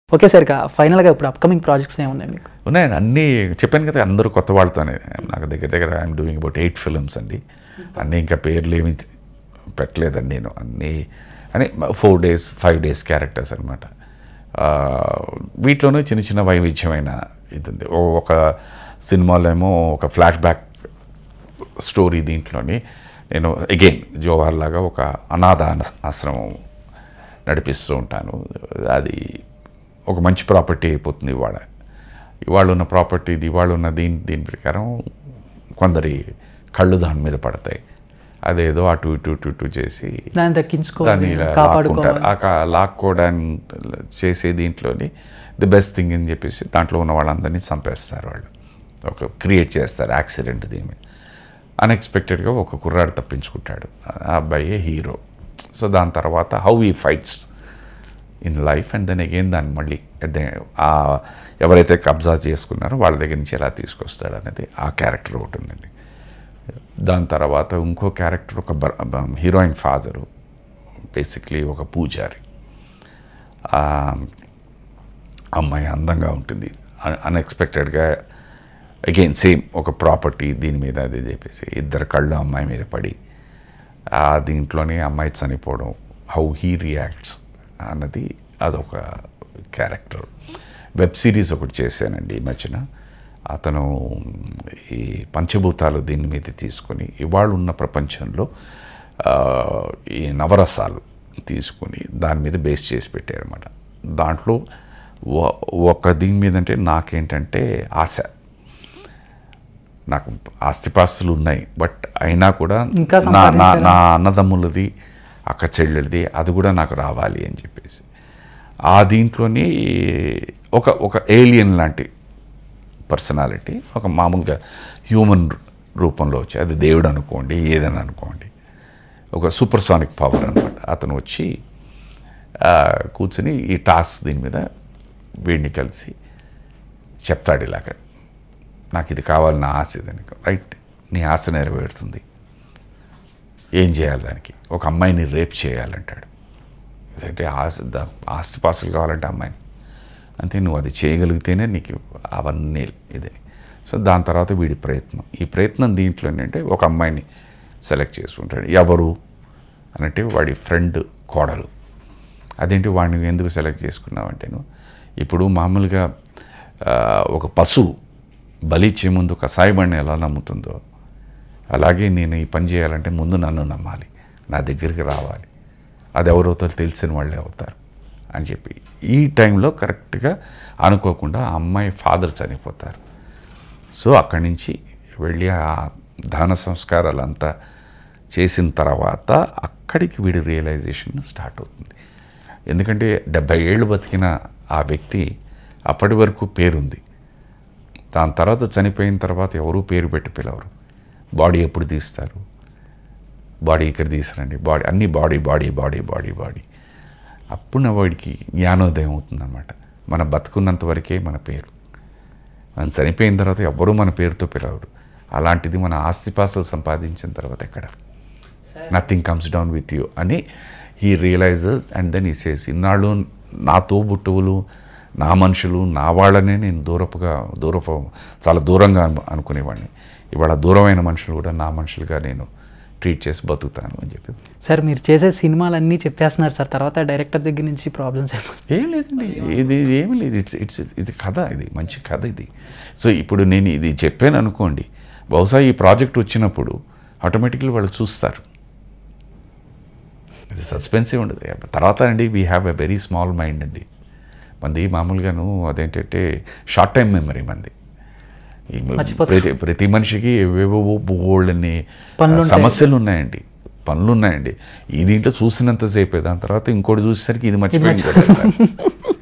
Okay sir ఇక ఫైనల్గా ఇప్పుడు అప్కమింగ్ ప్రాజెక్ట్స్ ఏమున్నాయి మీకు ఉన్నాయండి అన్నీ చెప్పాను కదా అందరూ కొత్త వాళ్ళతోనే నాకు దగ్గర దగ్గర I'm doing about eight films అండి అన్నీ ఇంకా పేర్లు ఏమి పెట్టలేదండి నేను అన్నీ అని four days five days characters అనమాట వీటిలోనూ చిన్న చిన్న వైవిధ్యమైన ఇది ఉంది ఓ- ఒక సినిమాలో ఏమో ఒక ఫ్లాష్ బ్యాక్ స్టోరీ దీంట్లోని నేను అగైన్ జోహార్ లాగా ఒక అనాథ ఆన- ఆశ్రమం నడిపిస్తూ ఉంటాను అది ఒక మంచి ప్రాపర్టీ అయిపోతుంది ఇవాళ ఇవాళ ఉన్న ప్రాపర్టీ ఇది ఇవాళ ఉన్న దీని దీని ప్రకారం కొందరి కళ్ళు దాని మీద పడతాయి అదేదో అటు ఇటు ఇటు ఇటు చేసి దాన్ని దక్కించుకోవాలి దాన్ని ఇలా కాపాడుకోవాలి లాక్కుంటారు ఆ కా- లాక్కోవడానికి చేసే దీంట్లోని ది బెస్ట్ థింగ్ అని చెప్పేసి దాంట్లో ఉన్న వాళ్ళందరినీ చంపేస్తారు వాళ్ళు ఒక క్రియేట్ చేస్తారు యాక్సిడెంట్ దీని మీద అన్ఎక్స్పెక్టెడ్గా ఒక కుర్రాడు తప్పించుకుంటాడు ఆ అబ్బాయి హీరో సో దాని తర్వాత హౌ ఈ fights in life and then again దాన్ని మళ్ళీ at the- ఆ ఎవరైతే కబ్జా చేసుకున్నారో వాళ్ళ దగ్గర నుంచి ఎలా తీసుకొస్తాడు అనేది ఆ క్యారెక్టర్ ఒకటి ఉందండి దాని తర్వాత ఇంకో క్యారెక్టర్ ఒక హీరోయిన్ ఫాదరు బేసిక్లీ ఒక పూజారి ఆ అమ్మాయి అందంగా ఉంటుంది అన్ఎక్స్పెక్టెడ్గా అగైన్ సేమ్ ఒక ప్రాపర్టీ దీని మీద అది చెప్పేసి ఇద్దరు కళ్ళు అమ్మాయి మీద పడి ఆ దీంట్లోనే అమ్మాయి చనిపోవడం హౌ హీ రియాక్ట్స్ అన్నది అదొక క్యారెక్టర్ వెబ్ సిరీస్ ఒకటి చేశానండి ఈ మధ్యన అతను ఈ పంచభూతాలు దీని మీద తీసుకొని ఇవాళ ఉన్న ప్రపంచంలో ఆ, ఈ నవరసాలు తీసుకొని దాని మీద బేస్ చేసి పెట్టారన్నమాట దాంట్లో ఒ- ఒక దీని మీద అంటే నాకేంటంటే ఆశ నాకు ఆస్తిపాస్తులు ఉన్నాయి బట్ అయినా కూడా ఇంకా నా నా సంపాదించాలని. నా అన్నదమ్ములది అక్క చెల్లెలది అది కూడా నాకు రావాలి అని చెప్పేసి ఆ దీంట్లోని ఒక ఒక ఏలియన్ లాంటి పర్సనాలిటీ ఒక మామూలుగా హ్యూమన్ రూపంలో వచ్చి అది దేవుడు అనుకోండి ఏదని అనుకోండి ఒక సూపర్ సానిక్ పవర్ అనమాట అతను వచ్చి ఆ, కూర్చుని ఈ టాస్క్ దీని మీద వీడిని కలిసి చెప్తాడు ఇలాగ నాకు ఇది కావాలి నా ఆశ ఇది అని రైట్ నీ ఆశ నెరవేరుతుంది ఏం చేయాలి దానికి ఒక అమ్మాయిని రేప్ చేయాలంటాడు అంటే ఆశ దా- ఆస్తిపాస్తులు కావాలంటే అమ్మాయిని అంతే నువ్వు అది చేయగలిగితేనే నీకు అవన్నీ ఇది సో దాని తర్వాత వీడి ప్రయత్నం ఈ ప్రయత్నం దీంట్లో ఏంటంటే ఒక అమ్మాయిని సెలెక్ట్ చేసుకుంటాడు ఎవరు అనంటే వాడి ఫ్రెండ్ కోడలు అదేంటి వాడిని ఎందుకు సెలెక్ట్ చేసుకున్నావంటే నువ్వు ఇప్పుడు మామూలుగా ఆ, ఒక పశువు బలిచ్చే ముందు కషాయబండి ఎలా నమ్ముతుందో అలాగే నేను ఈ పని చేయాలంటే ముందు నన్ను నమ్మాలి నా దగ్గరికి రావాలి అది ఎవరవుతారో తెలిసిన వాళ్ళే అవుతారు అని చెప్పి ఈ టైంలో కరెక్ట్గా అనుకోకుండా ఆ అమ్మాయి ఫాదర్ చనిపోతారు సో అక్కడి నుంచి వెళ్ళి ఆ దాన సంస్కారాలంతా చేసిన తర్వాత అక్కడికి వీడి రియలైజేషన్ స్టార్ట్ అవుతుంది ఎందుకంటే డెబ్బై ఏళ్ళు బతికిన ఆ వ్యక్తి అప్పటి వరకు పేరుంది దాని తర్వాత చనిపోయిన తర్వాత ఎవరూ పేరు పెట్టి పిలవరు బాడీ ఎప్పుడు తీస్తారు బాడీ ఇక్కడ తీసారండి బాడీ అన్ని body body body body body అప్పుడు నా వాడికి జ్ఞానోదయం అవుతుందన్నమాట మన బతుకున్నంత వరకే మన పేరు మనం చనిపోయిన తర్వాత ఎవ్వరూ మన పేరుతో పిలవరు అలాంటిది మన ఆస్తిపాస్తులు సంపాదించిన తర్వాత ఎక్కడ nothing comes down with you అని he realizes and then he says ఇన్నాళ్ళు నా తోబుట్టువులు నా మనుషులు నా వాళ్ళనే నేను దూరపుగా దూరపు చాలా దూరంగా అను అనుకునేవాడిని ఇవాళ దూరమైన మనుషులు కూడా నా మనుషులుగా నేను ట్రీట్ చేసి బతుకుతాను అని చెప్పి సార్ మీరు చేసే సినిమాలన్నీ చెప్పేస్తున్నారు సార్ తర్వాత డైరెక్టర్ దగ్గర నుంచి ప్రాబ్లమ్స్ అయిపోతుంది ఏం లేదండి ఇది ఇది ఏమీ లేదు ఇట్స్ ఇట్స్ ఇది కథ ఇది మంచి కథ ఇది సో ఇప్పుడు నేను ఇది చెప్పాను అనుకోండి బహుశా ఈ ప్రాజెక్ట్ వచ్చినప్పుడు ఆటోమేటిక్లీ వాళ్ళు చూస్తారు ఇది సస్పెన్సివ్ ఉండదు తర్వాత అండి we have a very small mind అండి మంది మామూలుగాను అదేంటంటే షార్ట్ టైం మెమరీ మంది ఈ మర్చిపోతాం. ప్రతి ప్రతి మనిషికి ఏవేవో బోల్డ్ని పనులు ఉంటాయి. సమస్యలు ఉన్నాయండి పనులు ఉన్నాయండి ఈ దీంట్లో చూసినంతసేపే దాని తర్వాత ఇంకోటి చూసేసరికి ఇది మర్చిపోయింది కదా